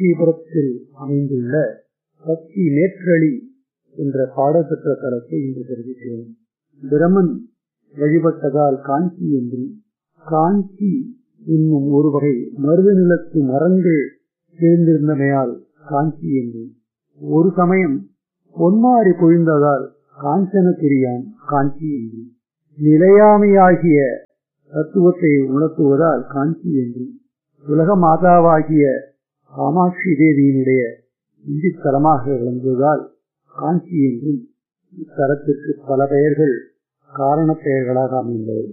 காஞ்சிபுரத்தில் அமைந்துள்ள பக்தி நேற்றளி என்ற பாடப்பெற்ற தலத்தை இன்று தெரிவிக்கிறோம் பிரமன் வழிபட்டதால் காஞ்சி என்றும் காஞ்சி என்னும் ஒரு வகை மருத நிலத்து மரங்கள் எழுந்திருந்தமையால் காஞ்சி என்றும் ஒரு சமயம் பொன்மாறி பொழிந்ததால் காஞ்சனகிரியான் காஞ்சி என்றும் நிலையாமையாகிய தத்துவத்தை உணர்த்துவதால் காஞ்சி என்றும் உலக மாதாவாகிய காமாட்சி தேவியினுடைய இந்தித்தலமாக விளங்குவதால் காஞ்சி என்றும் இத்தலத்திற்கு பல பெயர்கள் காரண பெயர்களாக அமைந்தது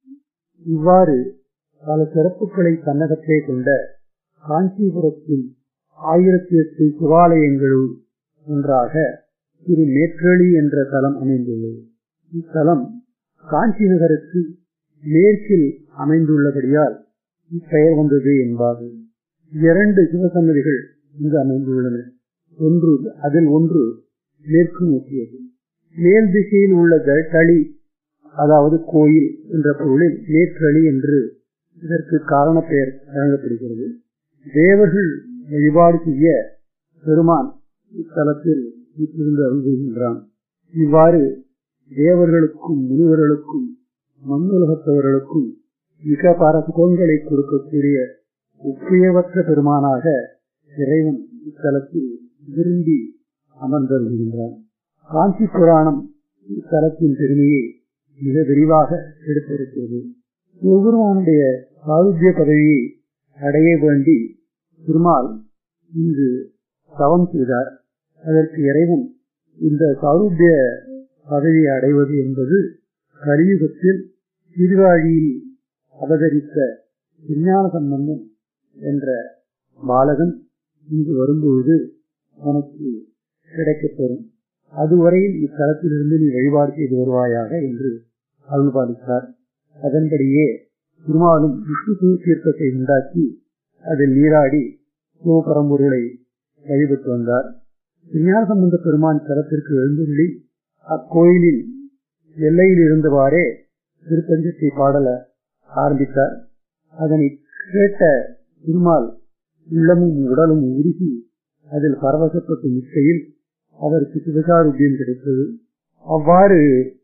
இவ்வாறு பல சிறப்புகளை தன்னகத்தே கொண்ட காஞ்சிபுரத்தின் ஆயிரத்தி எட்டு சிவாலயங்களுள் ஒன்றாக திரு நேற்றளி என்ற தலம் அமைந்துள்ளது இத்தலம் காஞ்சி நகருக்கு மேற்கில் அமைந்துள்ளபடியால் இப்பெயர் வந்தது என்பார்கள் இரண்டு சிவசன்னதிகள் இங்கு அமைந்துள்ளன ஒன்று அதில் ஒன்று மேற்கு நோக்கியது மேல் திசையில் உள்ள தளி அதாவது கோயில் என்ற பொருளில் நேற்றளி என்று இதற்கு காரண பெயர் வழங்கப்படுகிறது தேவர்கள் வழிபாடு செய்ய பெருமான் இத்தலத்தில் வீட்டிலிருந்து அருள்கின்றான் இவ்வாறு தேவர்களுக்கும் முனிவர்களுக்கும் மண்ணுலகத்தவர்களுக்கும் மிக பல சுகங்களை கொடுக்கக்கூடிய உப்பியவற்ற பெருமானாக இறைவன் இத்தலத்தில் விரும்பி அமர்ந்திருக்கின்றான் காஞ்சி புராணம் இத்தலத்தின் பெருமையை மிக விரிவாக எடுத்திருக்கிறது ஒவ்வொருவனுடைய சாயுத்திய பதவியை அடைய வேண்டி திருமால் இங்கு தவம் செய்தார் அதற்கு இறைவன் இந்த சாருத்திய பதவியை அடைவது என்பது கலியுகத்தில் திருவாழியில் அவதரித்த விஞ்ஞான சம்பந்தம் என்ற பாலகன் இங்கு வரும்பொழுது உனக்கு கிடைக்கப்பெறும் அதுவரையில் இத்தலத்திலிருந்து நீ வழிபாடு செய்து வருவாயாக என்று அருள்பாலித்தார் அதன்படியே திருமாலும் விஷ்ணு தீர்த்தத்தை உண்டாக்கி அதில் நீராடி சிவபரம்பொருளை வழிபட்டு வந்தார் விஞ்ஞான சம்பந்த பெருமான் தலத்திற்கு எழுந்துள்ளி அக்கோயிலின் எல்லையில் இருந்தவாறே திருப்பஞ்சத்தை பாடல ஆரம்பித்தார் அதனை கேட்ட திருமால் உள்ளமும் உடலும் உருகி அதில் பரவசப்பட்டு நிற்கையில் அவருக்கு சிவசாருத்தியம் கிடைத்தது அவ்வாறு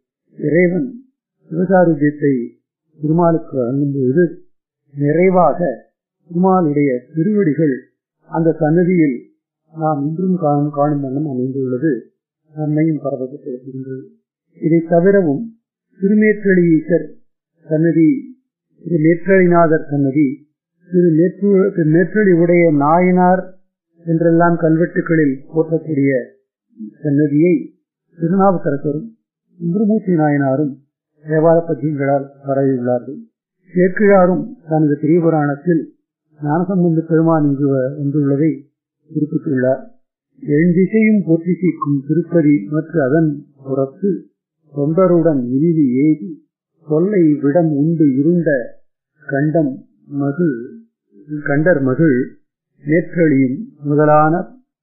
இறைவன் சிவசாருத்தியத்தை திருமாலுக்கு வழங்கும்போது நிறைவாக திருமாலுடைய திருவடிகள் அந்த சன்னதியில் நாம் இன்றும் காணும் காணும் வண்ணம் அமைந்துள்ளது நம்மையும் பரவசப்படுத்துகின்றது இதை தவிரவும் திருநேற்றளீசர் சன்னதி திரு நேற்றளிநாதர் சன்னதி திரு நேற்று திரு நேற்றளி உடைய நாயனார் என்றெல்லாம் கல்வெட்டுகளில் போற்றக்கூடிய சன்னதியை திருநாவுக்கரசரும் இந்திரமூர்த்தி நாயனாரும் தேவார பத்தியங்களால் பரவியுள்ளார்கள் சேக்கிழாரும் தனது பெரிய புராணத்தில் ஞானசம்பந்த பெருமான் இங்கு வந்துள்ளதை குறிப்பிட்டுள்ளார் எழுந்திசையும் போற்றி சீக்கும் திருப்பதி மற்றும் அதன் புறத்து தொண்டருடன் இறுதி ஏகி தொல்லை விடம் உண்டு இருண்ட கண்டம் மகிழ் கண்டர் மகிழ் நேற்றளியும் முதலான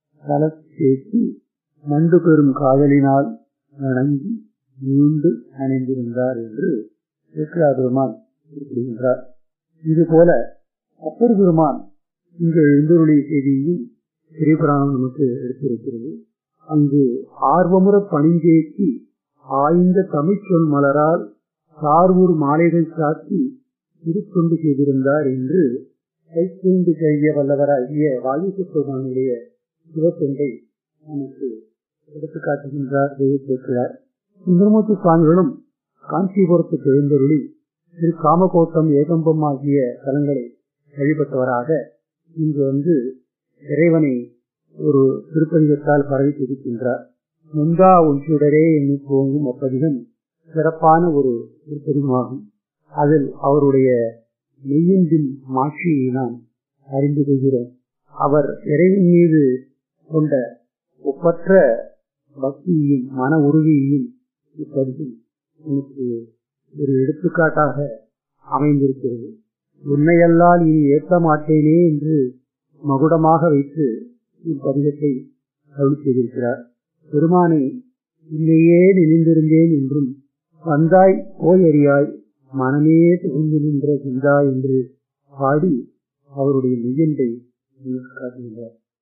தலத்தேக்கி மண்டு பெறும் காதலினால் வணங்கி மீண்டு அணைந்திருந்தார் என்று சேக்கிரா பெருமான் குறிப்பிடுகின்றார் இதுபோல அப்பர் பெருமான் இங்கு எழுந்தருளிய செய்தியையும் திரைப்புராணம் நமக்கு எடுத்திருக்கிறது அங்கு ஆர்வமுற பணிஞ்சேக்கி ஆய்ந்த தமிழ்ச்சொல் மலரால் சார்வூர் மாலைகள் சாத்தி திருத்தொண்டு செய்திருந்தார் என்று கைத்தொண்டு செய்ய வல்லவராகிய வாயுசுத்தமானுடைய சிவத்தொண்டை நமக்கு எடுத்துக்காட்டுகின்றார் தெய்வத்திருக்கிறார் சுந்தரமூர்த்தி சுவாமிகளும் காஞ்சிபுரத்துக்கு எழுந்தருளி திரு காமகோட்டம் ஏகம்பம் ஆகிய தலங்களை வழிபட்டவராக இங்கு வந்து இறைவனை ஒரு திருப்பதிகத்தால் பரவி துதிக்கின்றார் முந்தா ஒன்றுடரே எண்ணி போங்கும் அப்பதிகம் சிறப்பான ஒரு திருப்பதிகமாகும் அதில் அவருடைய மெய்யன்பின் மாட்சியை நாம் அறிந்து கொள்கிறோம் அவர் இறைவன் மீது கொண்ட ஒப்பற்ற பக்தியையும் மன உறுதியையும் இப்பதிகம் எனக்கு ஒரு எடுத்துக்காட்டாக அமைந்திருக்கிறது உன்னையல்லால் இனி ஏற்ற மாட்டேனே என்று மகுடமாக வைத்து இப்பதிகத்தை அருள் செய்திருக்கிறார் பெருமானை இல்லையே நினைந்திருந்தேன் என்றும் வந்தாய் போயறியாய் மனமே புகுந்து நின்ற சிந்தா என்று பாடி அவருடைய மெய்யண்டை காட்டுகின்றார்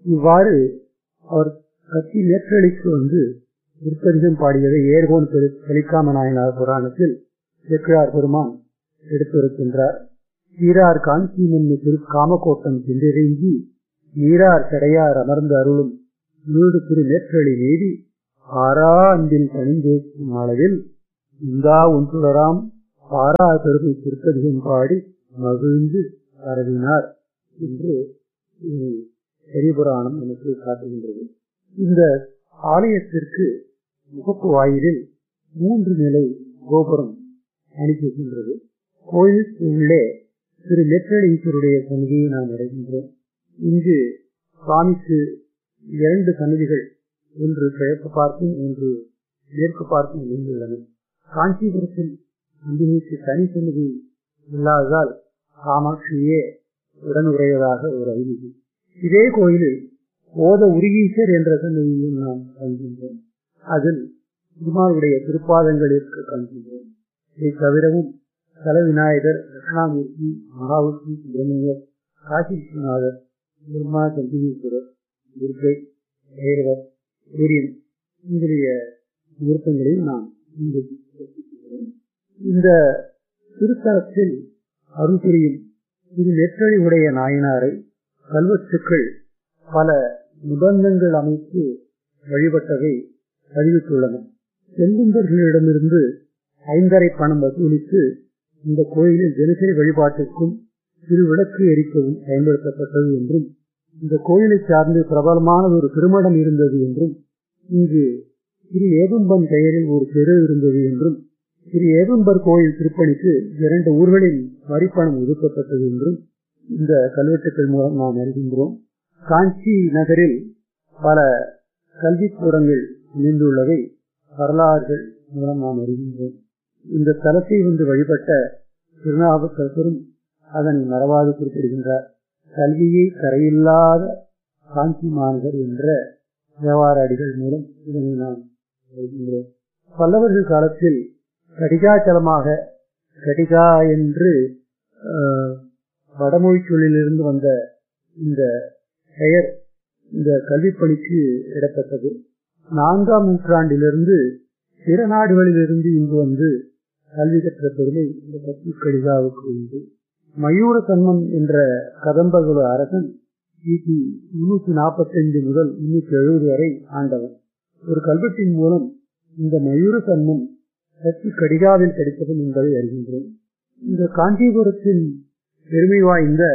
இவ்வாறு அவர் கட்சி நேற்றளிக்கு வந்து திருப்பதிகம் பாடியதை ஏர்கோன் தெளிக்காம நாயனார் புராணத்தில் செக்கிழார் பெருமான் எடுத்திருக்கின்றார் சீரார் காஞ்சி முன்னு திரு காமக்கோட்டம் சென்றிறங்கி நீரார் சடையார் அமர்ந்து அருளும் வீடு திரு நேற்றளி நீதி ஆரா அன்பில் தனிந்தேக்கும் அளவில் இந்தா ஒன்றுடராம் பாரா பெருமை திருப்பதிகம் பாடி மகிழ்ந்து பரவினார் என்று பெரியபுராணம் நமக்கு காட்டுகின்றது இந்த ஆலயத்திற்கு முகப்பு வாயிலில் மூன்று நிலை கோபுரம் அனுப்பியிருக்கின்றது கோயிலுக்கு உள்ளே திரு நெற்றளீஸ்வருடைய சன்னிதியை நாம் அடைகின்றோம் இங்கு சுவாமிக்கு இரண்டு சன்னிதிகள் ஒன்று கிழக்கு பார்க்கும் ஒன்று மேற்கு பார்க்கும் அமைந்துள்ளன காஞ்சிபுரத்தில் அம்பிகைக்கு தனி சன்னிதி இல்லாததால் காமாட்சியே உடனுடையதாக ஒரு ஐதீகம் இதே கோயிலில் ஓத உருகீசர் என்ற சன்னதியும் நாம் காண்கின்றோம் அதில் பெருமாளுடைய திருப்பாதங்களிற்கு காண்கின்றோம் இதை தவிரவும் தல விநாயகர் தட்சிணாமூர்த்தி மகாவிஷ்ணு சுப்பிரமணியர் காசி விஸ்வநாதர் பிரம்மா சந்திரீஸ்வரர் துர்கை பைரவர் சூரியன் முதலிய விருப்பங்களையும் நாம் இங்கு இந்த திருத்தலத்தில் அருள் புரியும் திரு நெற்றழி உடைய நாயனாரை கல்வெட்டுக்கள் பல நிபந்தங்கள் அமைத்து வழிபட்டதை அறிவித்துள்ளன செல்லுந்தர்களிடமிருந்து ஐந்தரை பணம் வசூலித்து இந்த கோயிலில் தினசரி வழிபாட்டிற்கும் திரு விளக்கு எரிக்கவும் பயன்படுத்தப்பட்டது என்றும் இந்த கோயிலை சார்ந்து பிரபலமான ஒரு திருமணம் இருந்தது என்றும் இங்கு திரு ஏதும்பன் பெயரில் ஒரு தெரு இருந்தது என்றும் திரு ஏதும்பர் கோயில் திருப்பணிக்கு இரண்டு ஊர்களில் வரிப்பணம் ஒதுக்கப்பட்டது என்றும் இந்த கல்வெட்டுக்கள் மூலம் நாம் அறிகின்றோம் காஞ்சி நகரில் பல கல்விக்கூடங்கள் இணைந்துள்ளதை வரலாறுகள் மூலம் நாம் அறிகின்றோம் இந்த தலத்தை வந்து வழிபட்ட திருநாவுக்கரசரும் அதனை மறவாது குறிப்பிடுகின்றார் கல்வியை கரையில்லாத காஞ்சி மாநகர் என்ற தேவார அடிகள் மூலம் இதனை நாம் அறிகின்றோம் பல்லவர்கள் காலத்தில் கடிகாச்சலமாக கடிகா என்று வடமொழி சொல்லிலிருந்து வந்த இந்த பெயர் இந்த கல்விப்பணிக்கு இடப்பட்டது நான்காம் நூற்றாண்டிலிருந்து பிற நாடுகளிலிருந்து இங்கு வந்து கல்வி கற்ற பெருமை இந்த பத்தி கடிகாவுக்கு உண்டு மயூர சன்மன் என்ற கதம்பகுல அரசன் கிபி முன்னூத்தி நாற்பத்தி ஐந்து முதல் முன்னூத்தி எழுபது வரை ஆண்டவன் ஒரு கல்வெட்டின் மூலம் இந்த மயூர சன்மன் சக்தி கடிகாவில் கிடைத்தது என்பதை அறிகின்றோம் இந்த காஞ்சிபுரத்தின் பெருமை வாய்ந்த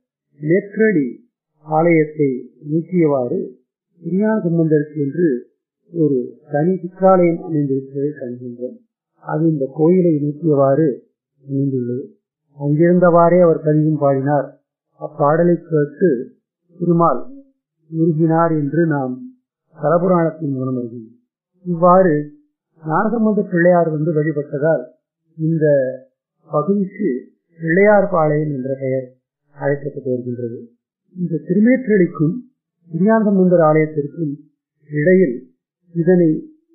நேற்றடி ஆலயத்தை நீக்கியவாறு விஞ்ஞான சம்பந்தருக்கு என்று ஒரு தனி சிற்றாலயம் அமைந்திருப்பதை காண்கின்றோம் அது இந்த கோயிலை நீக்கியவாறு அமைந்துள்ளது அங்கிருந்தவாறே அவர் பதிவும் பாடினார் அப்பாடலை கேட்டு திருமால் உருகினார் என்று நாம் தலபுராணத்தின் மூலம் அறிகிறோம் இவ்வாறு ஞானசம்பந்த பிள்ளையார் வந்து வழிபட்டதால் இந்த பகுதிக்கு பிள்ளையார் பாளையம் என்ற பெயர் அழைக்கப்பட்டு வருகின்றது இந்த திருமேற்றடிக்கும் விஞ்ஞானசம்பந்தர் ஆலயத்திற்கும் இடையில் இதனை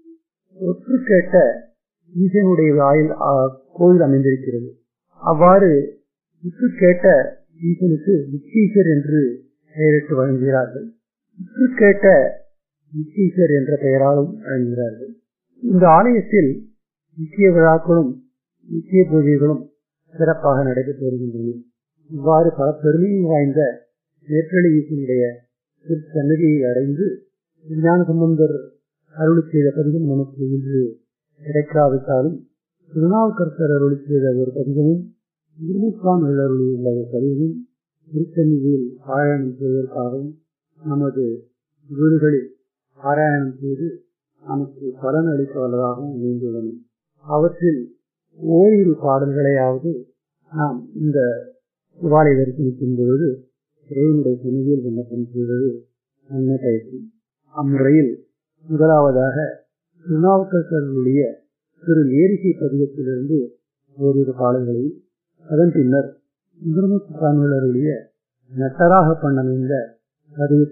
ஒற்று கேட்ட ஈசனுடைய வாயில் கோயில் அமைந்திருக்கிறது அவ்வாறு விட்டு கேட்ட ஈசனுக்கு விக்கீசர் என்று பெயரிட்டு வழங்குகிறார்கள் விட்டு கேட்ட விக்கீசர் என்ற பெயராலும் வழங்குகிறார்கள் இந்த ஆலயத்தில் முக்கிய விழாக்களும் முக்கிய பூஜைகளும் சிறப்பாக நடைபெற்று வருகின்றன இவ்வாறு பல பெருமையை வாய்ந்த நேற்றளி ஈசனுடைய சன்னதியை அடைந்து விஞ்ஞான சம்பந்தர் அருளி செய்த பதிகம் நமக்கு இன்று கிடைக்காவிட்டாலும் திருநாவுக்கரசர் அருளி செய்த ஒரு பதிகமும் இருமுகான் அருளி உள்ள ஒரு பதிவும் திருச்சன்னியில் பாராயணம் செய்வதற்காகவும் நமது வீடுகளில் பாராயணம் செய்து நமக்கு பலன் அளிக்க வல்லதாகவும் அமைந்துள்ளன அவற்றில் ஓரிரு பாடல்களையாவது நாம் இந்த சிவாலய தரிசனிக்கும் பொழுது இறைவனுடைய சன்னிதியில் விண்ணப்பம் செய்வது நன்மை பயக்கும் அம்முறையில் முதலாவதாக திருநாவுக்கரசர்களுடைய திரு நேரிசை பதிகத்திலிருந்து ஓரிரு பாடல்களையும் அதன் பின்னர் சுந்தரமுத்து சாமிகளுடைய நட்டராக பண்ணமைந்த பதிவு